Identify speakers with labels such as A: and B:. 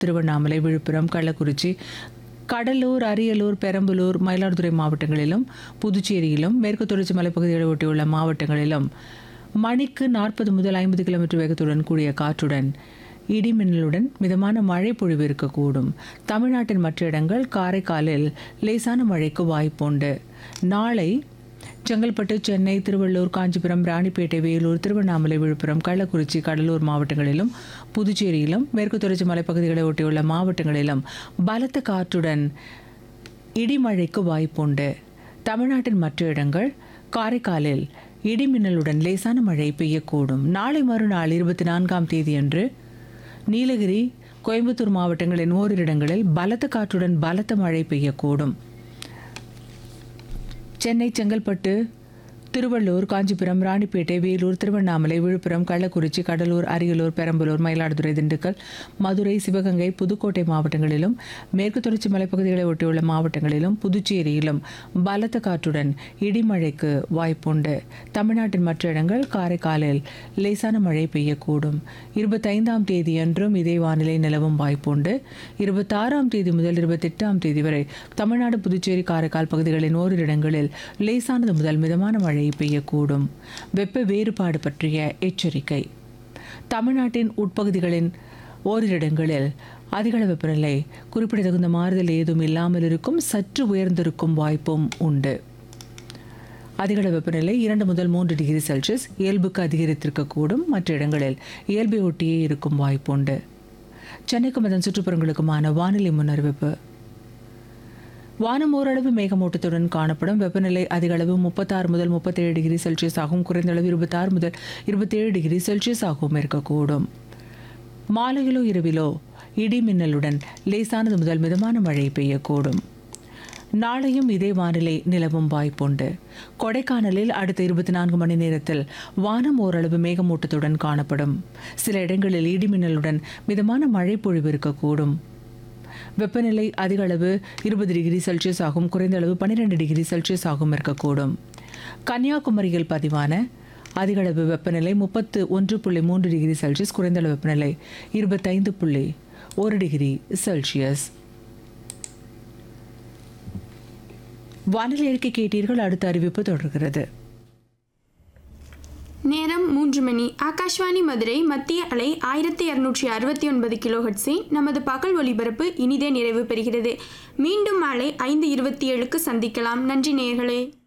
A: திருவண்ணாமலை விழுப்புரம் கள்ளக்குறிச்சி கடலூர் அரியலூர் பெரம்பலூர் மயிலாடுதுறை மாவட்டங்களிலும் புதுச்சேரியிலும் மேற்கு தொடர்ச்சி மலைப்பகுதிகளை ஒட்டியுள்ள மாவட்டங்களிலும் மணிக்கு நாற்பது முதல் ஐம்பது கிலோமீட்டர் வேகத்துடன் கூடிய காற்றுடன் இடிமின்னலுடன் மிதமான மழை பொழிவு இருக்கக்கூடும் தமிழ்நாட்டின் மற்ற இடங்கள் காரைக்காலில் லேசான மழைக்கு வாய்ப்புண்டு நாளை செங்கல்பட்டு சென்னை திருவள்ளூர் காஞ்சிபுரம் ராணிப்பேட்டை வேலூர் திருவண்ணாமலை விழுப்புரம் கள்ளக்குறிச்சி கடலூர் மாவட்டங்களிலும் புதுச்சேரியிலும் மேற்கு தொடர்ச்சி மலைப்பகுதிகளை ஒட்டியுள்ள மாவட்டங்களிலும் பலத்த காற்றுடன் இடிமழைக்கு வாய்ப்புண்டு தமிழ்நாட்டின் மற்ற இடங்கள் காரைக்காலில் இடிமின்னலுடன் லேசான மழை பெய்யக்கூடும் நாளை மறுநாள் இருபத்தி நான்காம் தேதியன்று நீலகிரி கோயம்புத்தூர் மாவட்டங்களின் ஓரிரு இடங்களில் பலத்த காற்றுடன் பலத்த மழை பெய்யக்கூடும் சென்னை செங்கல்பட்டு திருவள்ளூர் காஞ்சிபுரம் ராணிப்பேட்டை வேலூர் திருவண்ணாமலை விழுப்புரம் கள்ளக்குறிச்சி கடலூர் அரியலூர் பெரம்பலூர் மயிலாடுதுறை திண்டுக்கல் மதுரை சிவகங்கை புதுக்கோட்டை மாவட்டங்களிலும் மேற்கு தொடர்ச்சி மலைப்பகுதிகளை ஒட்டியுள்ள மாவட்டங்களிலும் புதுச்சேரியிலும் பலத்த காற்றுடன் இடிமழைக்கு வாய்ப்புண்டு தமிழ்நாட்டின் மற்ற இடங்கள் காரைக்காலில் லேசான மழை பெய்யக்கூடும் இருபத்தைந்தாம் தேதியன்றும் இதே வானிலை நிலவும் வாய்ப்புண்டு இருபத்தாறாம் தேதி முதல் இருபத்தெட்டாம் தேதி வரை தமிழ்நாடு புதுச்சேரி காரைக்கால் பகுதிகளின் ஓரிரு இடங்களில் லேசானது முதல் மிதமான மழை பெய்யக்கூடும் வெப்ப வேறுபாடு பற்றிய எச்சரிக்கை தமிழ்நாட்டின் உட்பகுதிகளின் ஓரிரு இடங்களில் அதிகள வெப்பநிலை குறிப்பிடத்தகுந்த மாறுதல் ஏதும் இல்லாமல் இருக்கும் சற்று உயர்ந்திருக்கும் வாய்ப்பும் உண்டு அதிகள வெப்பநிலை இரண்டு முதல் மூன்று டிகிரி செல்சியஸ் இயல்புக்கு அதிகரித்திருக்கக்கூடும் மற்ற இடங்களில் இயல்பை ஒட்டியே இருக்கும் வாய்ப்புண்டு சென்னைக்கும் அதன் சுற்றுப்புறங்களுக்குமான வானிலை முன்னறிவிப்பு வானம் ஓரளவு மேகமூட்டத்துடன் காணப்படும் வெப்பநிலை அதிக அளவு முப்பத்தாறு முதல் முப்பத்தேழு டிகிரி செல்சியஸ் ஆகும் குறைந்த அளவு இருபத்தாறு முதல் இருபத்தேழு டிகிரி செல்சியஸ் ஆகவும் இருக்கக்கூடும் மாலையிலோ இரவிலோ இடி மின்னலுடன் லேசானது முதல் மிதமான மழை பெய்யக்கூடும் நாளையும் இதே வானிலை நிலவும் வாய்ப்புண்டு கொடைக்கானலில் அடுத்த இருபத்தி நான்கு மணி நேரத்தில் வானம் ஓரளவு மேகமூட்டத்துடன் காணப்படும் சில இடங்களில் இடிமின்னலுடன் மிதமான மழை பொழிவு இருக்கக்கூடும் வெப்பநிலை அதிக அளவு இருபது டிகிரி செல்சியஸ் ஆகும் குறைந்த அளவு பன்னிரெண்டு டிகிரி செல்சியஸ் ஆகும் இருக்கக்கூடும் கன்னியாகுமரியில் பதிவான அதிக அளவு வெப்பநிலை முப்பத்து ஒன்று புள்ளி மூன்று டிகிரி செல்சியஸ் குறைந்த அளவு வெப்பநிலை இருபத்தைந்து புள்ளி ஒரு டிகிரி செல்சியஸ் வானிலை அறிக்கை கேட்டீர்கள் அடுத்த அறிவிப்பு தொடர்கிறது
B: நேரம் மூன்று மணி ஆகாஷ்வாணி மதுரை மத்திய அலை ஆயிரத்தி இரநூற்றி அறுபத்தி ஒன்பது கிலோஹெட்ஸின் நமது பகல் ஒலிபரப்பு இனிதே நிறைவு பெறுகிறது மீண்டும் மாலை ஐந்து இருபத்தி ஏழுக்கு சந்திக்கலாம் நன்றி நேயர்களே